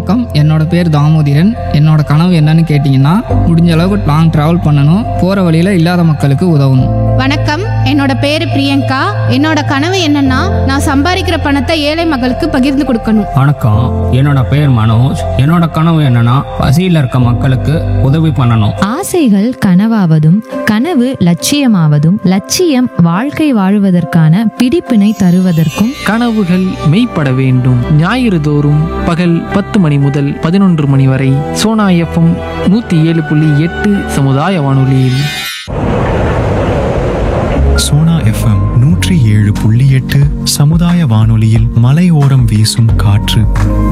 வணக்கம் என்னோட பேர் தாமோதிரன் என்னோட கனவு என்னன்னு கேட்டிங்கன்னா முடிஞ்ச அளவுக்கு லாங் ட்ராவல் பண்ணணும் போகிற வழியில் இல்லாத மக்களுக்கு உதவணும் வணக்கம் என்னோட பேரு பிரியங்கா என்னோட கனவு என்னன்னா நான் சம்பாதிக்கிற பணத்தை ஏழை மக்களுக்கு பகிர்ந்து கொடுக்கணும் வணக்கம் என்னோட பேர் மனோஜ் என்னோட கனவு என்னன்னா பசியில் இருக்க மக்களுக்கு உதவி பண்ணணும் ஆசைகள் கனவாவதும் கனவு லட்சியமாவதும் லட்சியம் வாழ்க்கை வாழுவதற்கான பிடிப்பினை தருவதற்கும் கனவுகள் மெய்ப்பட வேண்டும் ஞாயிறு தோறும் பகல் பத்து மணி முதல் பதினொன்று மணி வரை சோனா எஃப்எம் நூற்றி ஏழு புள்ளி எட்டு சமுதாய வானொலியில் சோனா எஃப்எம் நூற்றி ஏழு புள்ளி எட்டு சமுதாய வானொலியில் மலையோரம் வீசும் காற்று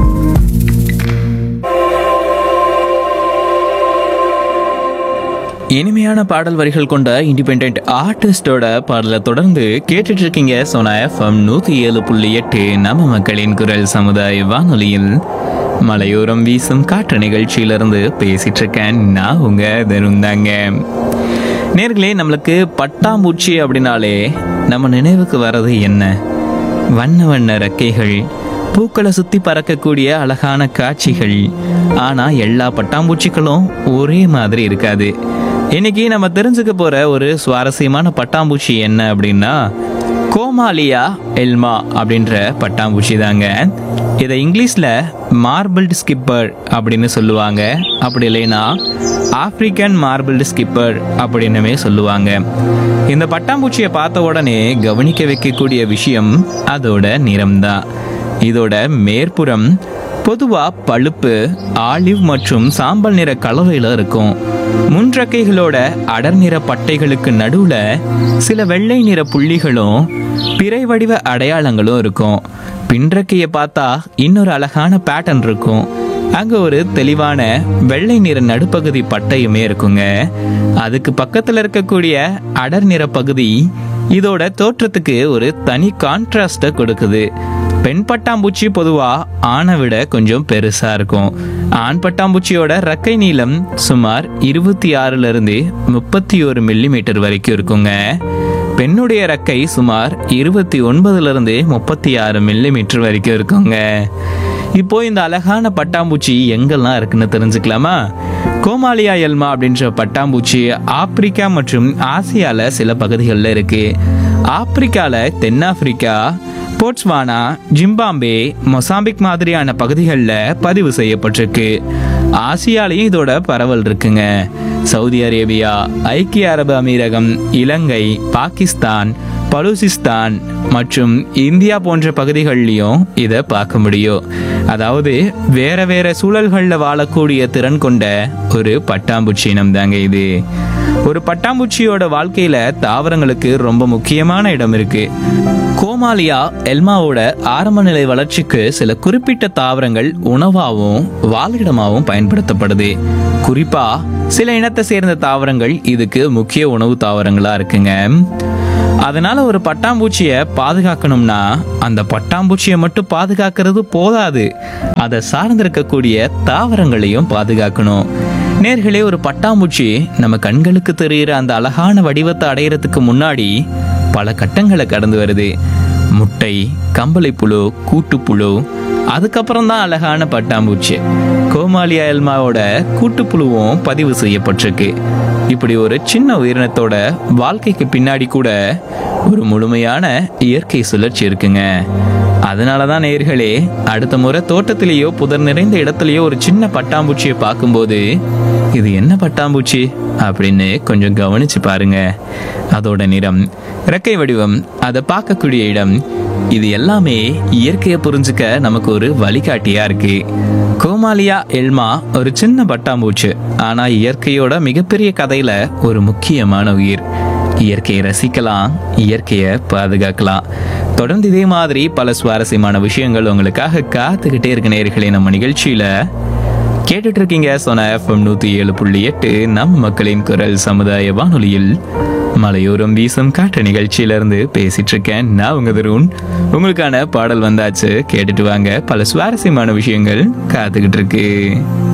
இனிமையான பாடல் வரிகள் கொண்ட இண்டிபெண்ட் ஆர்டிஸ்டோட பாடலை தொடர்ந்து கேட்டுட்டு இருக்கீங்க சோனா எஃப்எம் நூத்தி ஏழு புள்ளி எட்டு நம்ம மக்களின் குரல் சமுதாய வானொலியில் மலையோரம் வீசும் காற்று நிகழ்ச்சியிலிருந்து பேசிட்டு இருக்கேன் நான் உங்க தருந்தாங்க நேர்களே நம்மளுக்கு பட்டாம்பூச்சி அப்படின்னாலே நம்ம நினைவுக்கு வர்றது என்ன வண்ண வண்ண ரெக்கைகள் பூக்களை சுத்தி பறக்கக்கூடிய அழகான காட்சிகள் ஆனா எல்லா பட்டாம்பூச்சிகளும் ஒரே மாதிரி இருக்காது இன்னைக்கு நம்ம தெரிஞ்சுக்க போற ஒரு சுவாரஸ்யமான பட்டாம்பூச்சி என்ன அப்படின்னா கோமாலியா எல்மா அப்படின்ற பட்டாம்பூச்சி தாங்க இதை இங்கிலீஷ்ல மார்பிள்டு ஸ்கிப்பர் அப்படின்னு சொல்லுவாங்க அப்படி இல்லைன்னா ஆப்பிரிக்கன் மார்பிள்டு ஸ்கிப்பர் அப்படின்னுமே சொல்லுவாங்க இந்த பட்டாம்பூச்சியை பார்த்த உடனே கவனிக்க வைக்கக்கூடிய விஷயம் அதோட நிறம்தான் இதோட மேற்புறம் பொதுவா பழுப்பு ஆலிவ் மற்றும் சாம்பல் நிற கலவையில இருக்கும் முன்றக்கைகளோட அடர் நிற பட்டைகளுக்கு நடுவுல சில வெள்ளை நிற புள்ளிகளும் பிறை வடிவ அடையாளங்களும் இருக்கும் பின்றக்கையை பார்த்தா இன்னொரு அழகான பேட்டர்ன் இருக்கும் அங்க ஒரு தெளிவான வெள்ளை நிற நடுப்பகுதி பட்டையுமே இருக்குங்க அதுக்கு பக்கத்துல இருக்கக்கூடிய அடர் நிற பகுதி இதோட தோற்றத்துக்கு ஒரு தனி கான்ட்ராஸ்ட கொடுக்குது பெண் பட்டாம்பூச்சி பொதுவா ஆணை விட கொஞ்சம் பெருசா இருக்கும் ஆண் பட்டாம்பூச்சியோட ரெக்கை நீளம் சுமார் இருபத்தி ஆறுல இருந்து முப்பத்தி ஒரு மில்லிமீட்டர் வரைக்கும் இருக்குங்க பெண்ணுடைய ரெக்கை சுமார் இருபத்தி ஒன்பதுல இருந்து முப்பத்தி ஆறு மில்லிமீட்டர் வரைக்கும் இருக்குங்க இப்போ இந்த அழகான பட்டாம்பூச்சி எங்கெல்லாம் இருக்குன்னு தெரிஞ்சுக்கலாமா கோமாலியா எல்மா அப்படின்ற பட்டாம்பூச்சி ஆப்பிரிக்கா மற்றும் ஆசியால சில பகுதிகளில் இருக்கு ஆப்பிரிக்கால தென்னாப்பிரிக்கா போட்ஸ்வானா ஜிம்பாம்பே மொசாம்பிக் மாதிரியான பகுதிகளில் பதிவு செய்யப்பட்டிருக்கு ஆசியாலையும் இதோட பரவல் இருக்குங்க சவுதி அரேபியா ஐக்கிய அரபு அமீரகம் இலங்கை பாகிஸ்தான் பலூசிஸ்தான் மற்றும் இந்தியா போன்ற பகுதிகள்லையும் இதை பார்க்க முடியும் அதாவது வேற வேற சூழல்களில் வாழக்கூடிய திறன் கொண்ட ஒரு பட்டாம்பூச்சி இனம் தாங்க இது ஒரு பட்டாம்பூச்சியோட வாழ்க்கையில தாவரங்களுக்கு ரொம்ப முக்கியமான இடம் இருக்கு கோமாலியா எல்மாவோட ஆரம்ப நிலை வளர்ச்சிக்கு சில குறிப்பிட்ட தாவரங்கள் உணவாகவும் வாழிடமாகவும் பயன்படுத்தப்படுது குறிப்பா சில இனத்தை சேர்ந்த தாவரங்கள் இதுக்கு முக்கிய உணவு தாவரங்களா இருக்குங்க அதனால ஒரு பட்டாம்பூச்சியை பாதுகாக்கணும்னா அந்த பட்டாம்பூச்சியை மட்டும் பாதுகாக்கிறது போதாது அதை சார்ந்திருக்கக்கூடிய தாவரங்களையும் பாதுகாக்கணும் நேர்களே ஒரு பட்டாம்பூச்சி நம்ம கண்களுக்கு தெரிகிற அந்த அழகான வடிவத்தை அடையிறதுக்கு முன்னாடி பல கட்டங்களை கடந்து வருது முட்டை கம்பளைப்புழு கூட்டுப்புழு அதுக்கப்புறம் தான் அழகான பட்டாம்பூச்சி கோமாலியா எல்மாவோட கூட்டுப்புழுவும் பதிவு செய்யப்பட்டிருக்கு இப்படி ஒரு சின்ன உயிரினத்தோட வாழ்க்கைக்கு பின்னாடி கூட ஒரு முழுமையான இயற்கை சுழற்சி இருக்குங்க அதனால தான் நேர்களே அடுத்த முறை தோட்டத்திலேயோ புதர் நிறைந்த இடத்துலையோ ஒரு சின்ன பட்டாம்பூச்சியை பார்க்கும்போது இது என்ன பட்டாம்பூச்சி அப்படின்னு கொஞ்சம் கவனிச்சு பாருங்க அதோட நிறம் ரெக்கை வடிவம் அதை பார்க்கக்கூடிய இடம் இது எல்லாமே இயற்கையை புரிஞ்சுக்க நமக்கு ஒரு வழிகாட்டியா இருக்கு கோமாலியா எல்மா ஒரு சின்ன பட்டாம்பூச்சி ஆனா இயற்கையோட மிகப்பெரிய கதையில ஒரு முக்கியமான உயிர் இயற்கையை ரசிக்கலாம் இயற்கையை பாதுகாக்கலாம் தொடர்ந்து இதே மாதிரி பல சுவாரஸ்யமான விஷயங்கள் உங்களுக்காக காத்துக்கிட்டே இருக்க நேர்களே நம்ம நிகழ்ச்சியில கேட்டுட்டு இருக்கீங்க சோனா எஃப்எம் நூத்தி ஏழு புள்ளி எட்டு நம்ம மக்களின் குரல் சமுதாய வானொலியில் மலையோரம் வீசும் காற்று நிகழ்ச்சியிலிருந்து பேசிட்டு இருக்கேன் நான் உங்க தருண் உங்களுக்கான பாடல் வந்தாச்சு கேட்டுட்டு வாங்க பல சுவாரஸ்யமான விஷயங்கள் காத்துக்கிட்டு இருக்கு